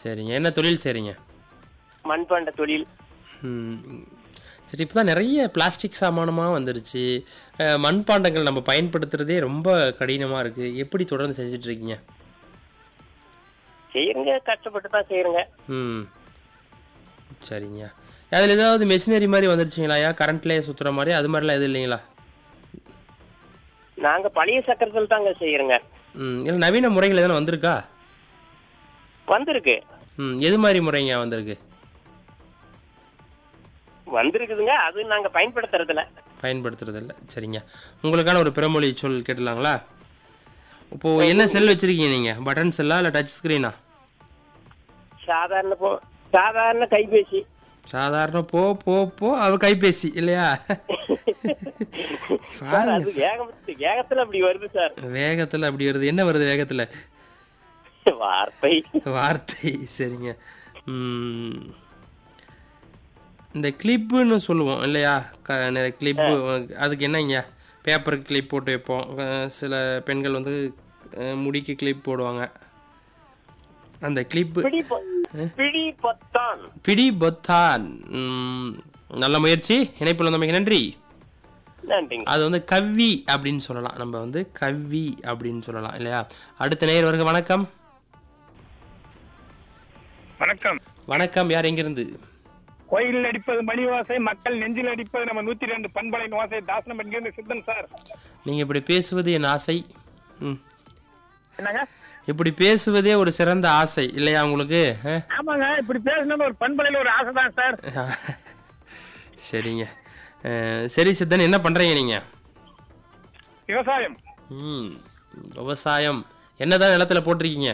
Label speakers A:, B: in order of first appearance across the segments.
A: சரிங்க என்ன தொழில் செய்றீங்க
B: மண்பாண்ட தொழில்
A: ம். சரி இப்போ தான் நிறைய பிளாஸ்டிக் சாமானமாக வந்துருச்சு அஹ், மண்பாண்டங்கள் நம்ம பயன்படுத்துறதே ரொம்ப கடினமாக இருக்குது எப்படி தொடர்ந்து செஞ்சுட்டு இருக்கீங்க
B: செய்யறங்க கஷ்டப்பட்டு தான் செய்யறங்க
A: ம் சரிங்க அதில் ஏதாவது மெஷினரி மாதிரி வந்துருச்சுங்களாயா கரண்ட்லேயே சுற்றுற மாதிரி அது மாதிரிலாம் எதுவும் இல்லைங்களா
B: நாங்க பழைய சக்கரத்தில் தாங்க செய்யறங்க
A: ம் இல்லை நவீன முறைகள் எதனா வந்திருக்கா
B: வந்திருக்கு
A: ம் எது மாதிரி முறைங்க வந்திருக்கு
B: வந்திருக்குதுங்க அது நாங்க பயன்படுத்துறதில்ல
A: பயன்படுத்துறது இல்ல சரிங்க உங்களுக்கான ஒரு பிறமொழி சொல் கேட்டலாங்களா இப்போ என்ன செல் வச்சிருக்கீங்க நீங்க பட்டன் செல்லா இல்ல டச் ஸ்கிரீனா
B: சாதாரண போ சாதாரண கைபேசி
A: சாதாரண போ போ போ அவ கைபேசி இல்லையா
B: சார் அது வேகத்து வேகத்துல அப்படி வருது சார்
A: வேகத்துல அப்படி வருது என்ன வருது வேகத்துல
B: வார்த்தை
A: வார்த்தை சரிங்க ம். இந்த கிளிப்புன்னு சொல்லுவோம் இல்லையா க கிளிப்பு அதுக்கு என்னங்க பேப்பருக்கு கிளிப் போட்டு வைப்போம் அஹ் சில பெண்கள் வந்து அஹ், முடிக்கு கிளிப் போடுவாங்க அந்த கிளிப்பு
B: பிடி பொ- பிடி பொத்தான்
A: பிடி பொத்தான் ம், நல்ல முயற்சி இணைப்பில் வந்தமைக்கு நன்றி
B: நன்றிங்க
A: அது வந்து கவ்வி அப்படின்னு சொல்லலாம் நம்ம வந்து கவ்வி அப்படின்னு சொல்லலாம் இல்லையா அடுத்த நேயர் வருக வணக்கம்
C: வணக்கம்
A: வணக்கம் யார் எங்கிருந்து
C: கோயிலில் அடிப்பது மணி வாசை மக்கள் நெஞ்சில் அடிப்பது நம்ம நூத்தி ரெண்டு பண்பலையின் வாசை தாசனம் என்கிறது சித்தன் சார்
A: நீங்க இப்படி பேசுவது என் ஆசை ம்
C: என்னங்க
A: இப்படி பேசுவதே ஒரு சிறந்த ஆசை இல்லையா உங்களுக்கு அஹ்?
C: ஆமாங்க இப்படி பேசணும்னு ஒரு பண்பலையில ஒரு ஆசை தான் சார்
A: சரிங்க அஹ், சரி சித்தன் என்ன பண்றீங்க நீங்க
C: விவசாயம்
A: ம் விவசாயம் என்னதான் நிலத்துல போட்டிருக்கீங்க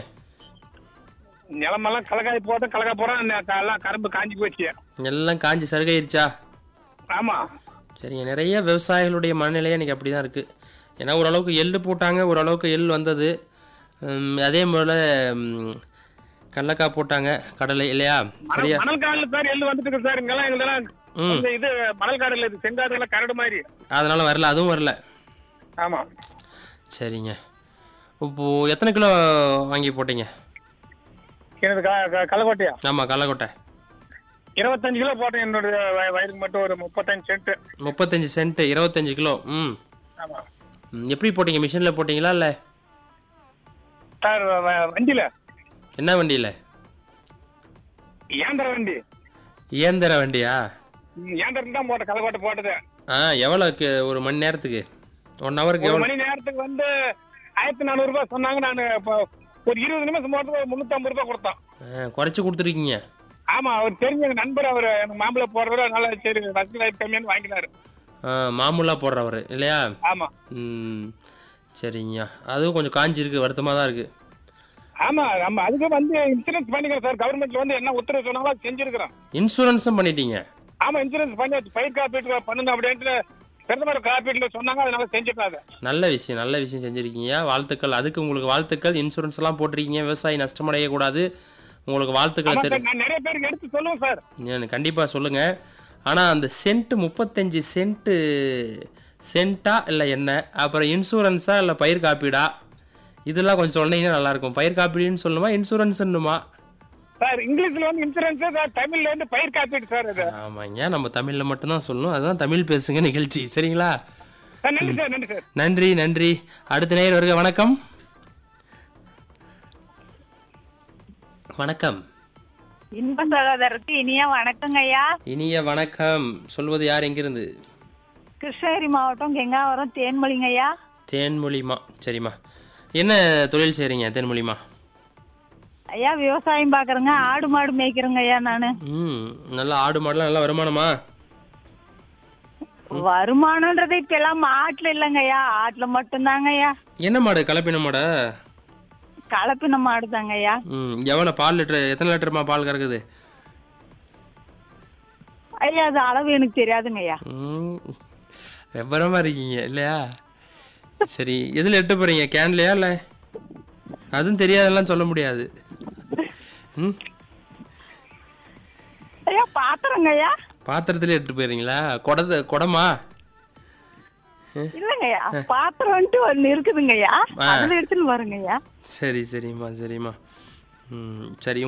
C: நிலமெல்லாம் கலக்காய் போட்டு கலக்கா போறோம் எல்லாம் கரும்பு காஞ்சி போச்சு
A: எல்லாம் காஞ்சி சருகாயிருச்சா
C: ஆமா
A: சரிங்க நிறைய விவசாயிகளுடைய மனநிலையே இன்னைக்கு அப்படி தான் இருக்குது ஏன்னா ஓரளவுக்கு எள்ளு போட்டாங்க ஓரளவுக்கு எள் வந்தது உம், அதே போல் கடலக்காய் போட்டாங்க கடலை இல்லையா சரியா
C: மணல் காடுல சார் எள்ளு வந்துட்டு இருக்கு சார் இங்கெல்லாம் எங்கெல்லாம்
A: ம்.
C: இந்த இது மணல் காடு இல்ல இது செங்காடு எல்லாம் கரடு மாதிரி
A: அதனால வரல அதுவும் வரல
C: ஆமா
A: சரிங்க இப்போ எத்தனை கிலோ வாங்கி போட்டீங்க
C: எனக்கு க- க- கள்ளக்கோட்டையா
A: ஆமாம் கடலக்கொட்டை
C: இருபத்தஞ்சு கிலோ போட்டேன் என்னோட வய- வயலுக்கு மட்டும் ஒரு முப்பத்தஞ்சு சென்ட்
A: முப்பத்தஞ்சு சென்ட் இருபத்தஞ்சு கிலோ ம்
C: ஆமா
A: ம், எப்படி போட்டீங்க மிஷினில் போட்டிங்களா இல்லை
C: சார் வ- வ- வண்டியில
A: என்ன வண்டியில்
C: ஏந்திர வண்டி
A: இயந்திர வண்டியா
C: ம், ஏந்திரம் தான் போட்டேன் கள்ளக்கோட்டை போட்டது
A: ஆ எவ்வளோக்கு ஒரு மணி நேரத்துக்கு ஒன் ஹவருக்கு
C: ஒரு
A: எவ்வளோ
C: மணி நேரத்துக்கு வந்து ஆயிரத்தி நானூறு ரூபாய் சொன்னாங்க நான் இப்போ ஒரு இருபது நிமிஷம் போறதுக்கு ஒரு முன்னூத்தம்பது ரூபாய் கொடுத்தோம்
A: குறைச்சி கொடுத்துருக்கீங்க
C: ஆமா அவர் தெரிஞ்ச எங்க நண்பர் அவர் எனக்கு மாம்பழ போடுறவர் அதனால சரி ரசகுல்லா கம்மியான்னு வாங்கினாரு
A: ஆ, மாமூலா போடுறவர் இல்லையா
C: ஆமா
A: ம் சரிங்கய்யா அதுவும் கொஞ்சம் காஞ்சி இருக்கு வருத்தமாக தான் இருக்கு
C: ஆமா நம்ம அதுக்கு வந்து இன்சூரன்ஸ் பண்ணிக்கிறோம் சார் கவர்மெண்ட்ல வந்து என்ன உத்தரவு சொன்னாலும் அது செஞ்சிருக்கிறோம்
A: இன்சூரன்ஸும் பண்ணிட்டீங்க
C: ஆமா இன்சூரன்ஸ் பண்ணி பயிர் காப்பீட்டு பண்ணுங்க அப்படின்ட்டு பிரதமர் காப்பீட்டுல சொன்னாங்க அதனால செஞ்சுட்டாங்க
A: நல்ல விஷயம் நல்ல விஷயம் செஞ்சிருக்கீங்க வாழ்த்துக்கள் அதுக்கு உங்களுக்கு வாழ்த்துக்கள் இன்சூரன்ஸ் எல்லாம் போட்டிருக்கீங்க விவசாயி நஷ்டமடைய கூடாது உங்களுக்கு வாழ்த்துக்களை
C: ஆமா
A: தெரி
C: சார் நான் நிறைய பேருக்கு எடுத்து சொல்லுவேன் சார்
A: எனக்கு கண்டிப்பா சொல்லுங்க ஆனா அந்த சென்ட் முப்பத்தஞ்சு சென்ட் சென்ட்டா இல்லை என்ன அப்புறம் இன்சூரன்ஸா இல்லை பயிர் காப்பீடா இதெல்லாம் கொஞ்சம் சொன்னீங்கன்னா நல்லா இருக்கும் பயிர் காப்பீடுன்னு சொல்லணுமா இன்சூரன்ஸ்னுமா
C: சார் இங்கிலீஷ்ல வந்து இன்சூரன்ஸ் சார் தமிழ்ல வந்து பயிர் காப்பீடு சார் இது
A: ஆமாங்க நம்ம தமிழ்ல மட்டும்தான் சொல்லணும் அதுதான் தமிழ் பேசுங்க நிகழ்ச்சி சரிங்களா
C: சார் நன்றி சார் நன்றி சார்
A: நன்றி நன்றி அடுத்த நேயர் வருக வணக்கம் வணக்கம்
D: இன்ப சகோதரருக்கு இனிய வணக்கங்க ஐயா
A: இனிய வணக்கம் சொல்வது யார் எங்கிருந்து
D: கிருஷ்ணகிரி மாவட்டம் கெங்காவரம் தேன்மொழிங்க ஐயா
A: தேன்மொழிமா சரிம்மா என்ன தொழில் செய்றீங்க தேன்மொழிமா
D: ஐயா விவசாயம் பாக்குறேங்க ஆடு மாடு மேய்க்கிறேங்க ஐயா நானு
A: ம் நல்லா ஆடு மாடுலாம் நல்லா வருமானமா
D: வருமானம்ன்றது இப்ப எல்லாம் ஆட்டுல இல்லைங்க ஐயா ஆட்டுல மட்டும்தாங்க ஐயா
A: என்ன மாடு கலப்பின மாடா
D: கலப்பின மாடு தாங்க ஐயா
A: ம் எவ்வளோ பால் லிட்டர் எத்தனை லிட்டர்மா பால் கறக்குது
D: ஐயா அது அளவு எனக்கு தெரியாதுங்க ஐயா
A: ம் விவரமா இருக்கீங்க இல்லையா சரி எதில் எட்ட போறீங்க கேன்லையா இல்லை அதுவும் தெரியாதெல்லாம் சொல்ல முடியாது ம்
D: ஐயா பாத்திரங்க ஐயா
A: பாத்திரத்துல எடுத்து போயிருங்களா குடத்தை குடமா
D: இல்லைங்க ஐயா பாத்திரம்ட்டு ஒண்ணு இருக்குதுங்க ஐயா
A: ஆ.
D: அதுல எடுத்துன்னு வருங்க ஐயா
A: சரி சரிம்மா சரிம்மா ம் சரி